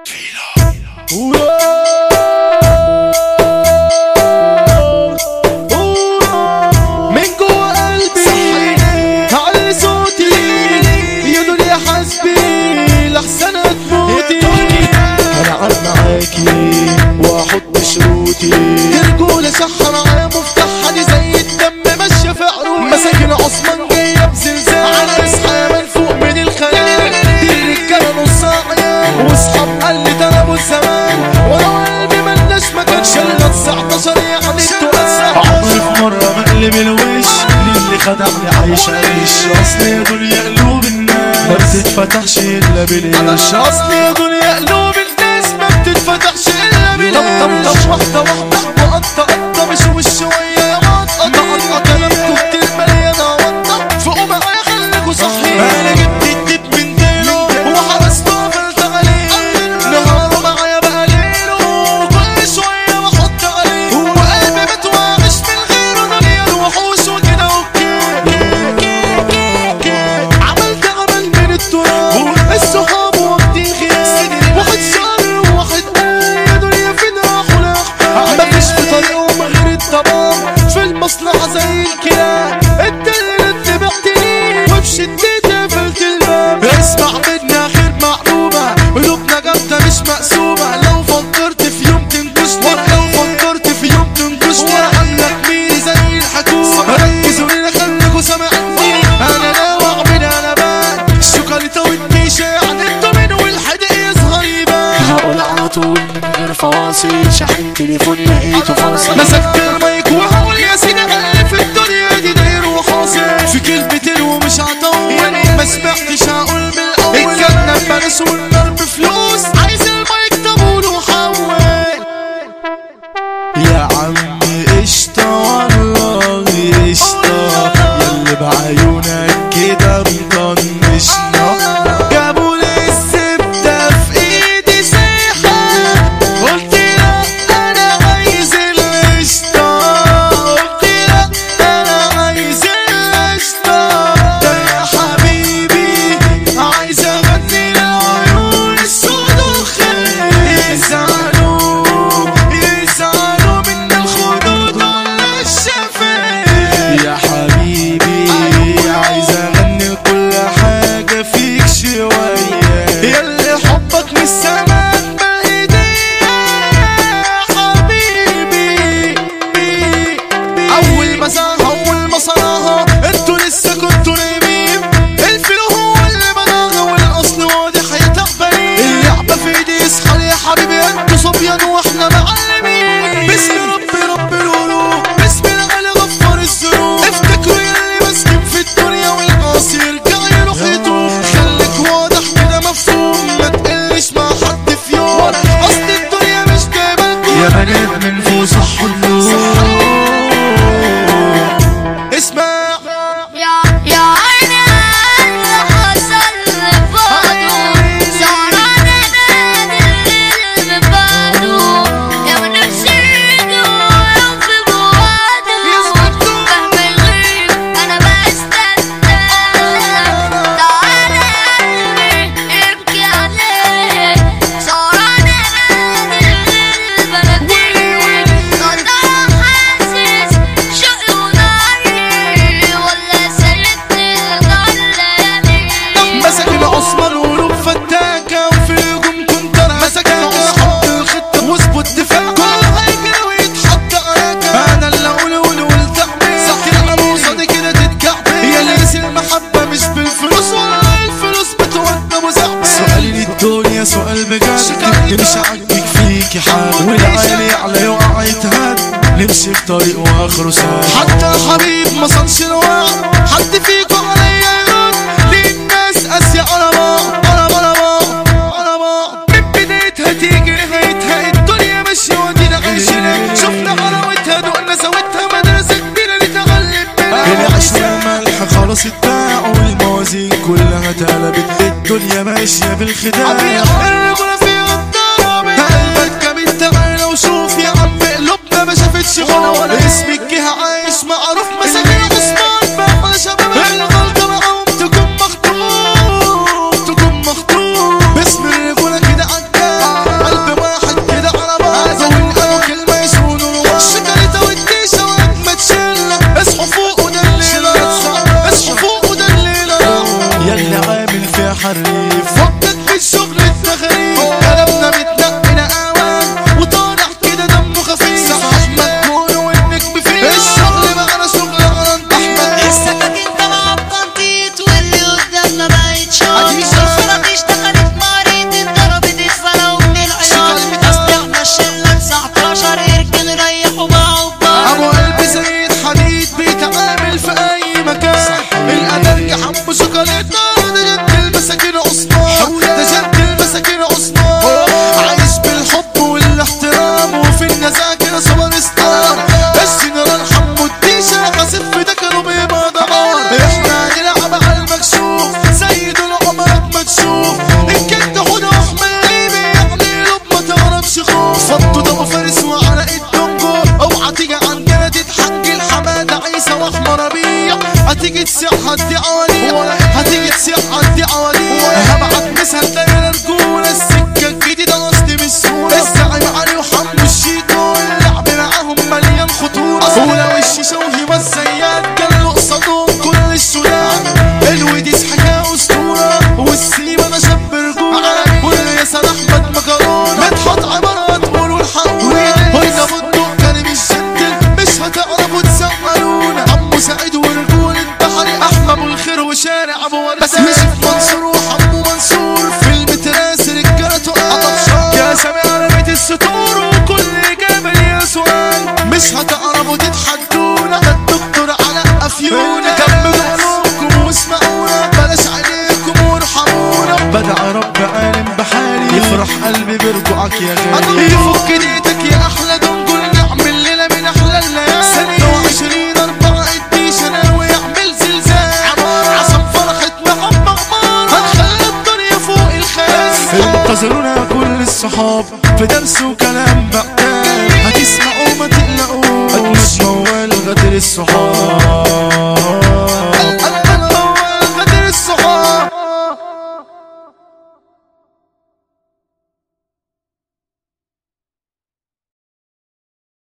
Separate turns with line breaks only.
من جوا قلبي على صوتي يا دنيا حسبي لحسن تموتي هلعب معاكي واحط شروطي ترجولة سحر على مفتاح دي زي الدم ماشية في عروقي مساكن عثمان جاية بزلزال على اصحى من فوق من الخيال دي الرجالة نص عيال واصحاب قلبي طلبوا الزمان ولو قلبي ملناش مكان شلة 19 يعني التوسع
عمري في مرة بقلب الوش للي خدعني عايش عيش أصل يا دنيا قلوب الناس ما بتتفتحش إلا بالقش
اصل يا دنيا قلوب الناس ما بتتفتحش الا بالقش طب طب طب واحدة واحدة وقطة قطة مش وش شوية يا مقطة مقطة كلامكوا كتير مليانة وطة فوقوا معايا خليكوا صحيين انا جبت الدب من ديله وحرست وقفلت عليه نهاره معايا بقى ليله كل شوية بحط عليه وقلبي متوغش من غيره دنيا وحوش وكده اوكي عملت عمل من التراب الصحاب واخدين غياب واحد شر وواحد قال يا دنيا فين راحوا الاحباب مفيش في طريقهم غير الضباب في المصلحة زي الكلاب انت اللي اتبعتني وبشدتي قفلت الباب اسمع مني اخر معلومة قلوبنا جامدة مش مقسومة لو فكرت في يوم تنكشني لو فكرت في يوم تنكشني عنك مين زي الحكومة ركزوا لينا خليكوا سامعني انا ناوي اعمل قلبان الشوكولاتة والنيشة يعني الدومين والحدق يظهر يبان
هقول على طول من غير فواصل شحن تليفون لقيته فاصل
مسكت المايك وهقول يا سيدي اللي في الدنيا دي داير وحاصل في كلمتين ومش هطول ما سمعتش هقول من الاول الجنة ببلاش والنار بفلوس عايز المايك طابون وحول
يا عمي قشطة والله قشطة ياللي بعيونك كده مطنشنا
جابوا لي الزبدة في ايدي سيحة قلت لا انا عايز القشطة قلت لا انا عايز القشطة ده يا حبيبي عايز اغني لعيون السود والخير يزعلوا يزعلوا من الخدود ولا الشفايف
يا حبيبي عايز اغني كل حاجة فيك شوية
ياللي حبك من السماء بهدية حبيبي أول ما زاها أول ما صنعها انتوا لسه كنتوا نايمين الفيلو هو اللي بناها والأصل واضح يتقبلين اللعبة في ايدي يسخر يا حبيبي انتوا صبيان واحنا معلمين بسم ربي رب القلوب بسم الغالي غفر الذنوب افتكروا ياللي ماسكين في الدنيا والقاسي يرجع يروح يتوب خليك واضح كده مفهوم ما تقلش مع حد في يوم اصل الدنيا مش جايبه
يا بنات من فوق صح النور
اسمع
يا يا عيني اللي حصل لفاضو سهران نادي الليل من بعده يا من نفسيته يوم في بوادو فهم الغيب انا بستنى تعالى قلبي ابكي عليه سهران نادي الليل بلدي صدى حاسس شوقي وناري ولا سيدني الغلاني
مسكن عثمان وقلوب فتاكة وفي الهجوم كنت مسكن حط الخطة واظبط دفاع كل هيجري ويتحط عليك انا اللي اقول قول والتعمير سكر على موصدي كده تتكعبل هي ليس المحبة مش بالفلوس ولا الفلوس بتودى مزعبل
سؤالي للدنيا سؤال بجد اللي مش عاجبك فيكي حاجة والعالي على يقع يتهد نمشي في طريق واخره سهل
حتى الحبيب ما صنش الوعد حد فيكم عليا يرد للناس قاسية على بعض على بعض على بعض على بعض من بدايتها تيجي نهايتها الدنيا ماشية ودينا عايشينها شفنا حلاوتها دقنا سوتها مدرسة كبيرة نتغلب منها
العشرة الملح خلاص اتباع والموازين كلها اتقلبت الدنيا ماشية بالخداع
الرجولة فيها الضرب قلبك كمين تعالى وشوف يا عم قلوبنا ما شافتش غلا ولا اسمك جه عايش معروف مساكين عثمان بقى على شباب الغلطة معاهم تكون مخطوب تكون مخطوب باسم الرجولة كده عدى الشغل التخريب قلبنا متنقل اوان وطالع كده دمه خفيف صح مجنون والنجم فيه الشغل معنا شغل على احمد
السكاكين طالعة بتنطيط واللي قدامنا بقت شاط الفرق اشتغلت مريض اتضربت الفلا ومن العياط اصل احنا الشلة 19 يركن ريحوا معه ببعض
ابو قلب زي الحديد بيتعامل في اي مكان الادرج حب شوكولاته ده جد المساكين عثمان ده جد المساكين عثمان عايش بالحب والاحترام وفي النزاهه كده سوبر ستار الجنرال حمو الديشه خاسف في ده كانوا بيبقى دمار احنا هنلعب على المكشوف زي دول عمرك ما تشوف ان كنت هدى احمد يعني لب ما تعرفش خوف فضوا ده فارس وعلى الدنجو اوعى تيجي عندنا تتحج الحمادة عيسى واحمر ربيع هتيجي تسيح هدي عواليع هتيجي تسيح هدي عواليع هبعت مثل دايرة رجولة السكة الجديدة قصدي مش سهولة الزعيم علي وحمو الشيكو اللعب معاهم مليان خطورة ولو الشيشة وهبة الزيات كان قصادهم كل الشجاع الوديس حكاية أسطورة والسيما ده شاب رجولة والياسر أحمد مكرونة مدحت عبارات قولوا الحق وإنا بندق كان مش جنتل مش هتعرفوا تسمعونا عمو سعيد ورجول البحري أحمد أبو الخير وشارع أبو ورد بس مش في منصور وحمو منصور فيلم تراسل رجالة تقع يا سامي على بيت الستور وكل جبل يا سؤال مش هتعرفوا تتحدونا ده الدكتور على أفيونا جنب قلوبكم واسمعونا بلاش عليكم وارحمونا
بدع رب عالم بحالي يفرح قلبي برجوعك يا غالي
يفك ايدك يا احلى دنجل نعمل ليله من احلى الليالي سنة وعشرين اربعة اديش انا ويعمل زلزال عصب فرحة محمد عمار هنخلي الدنيا فوق الخيال
انتظرونا كل الصحاب في درس وكلام بقال هتسمعوا ما تقلقوش أجمل موال غدر الصحاب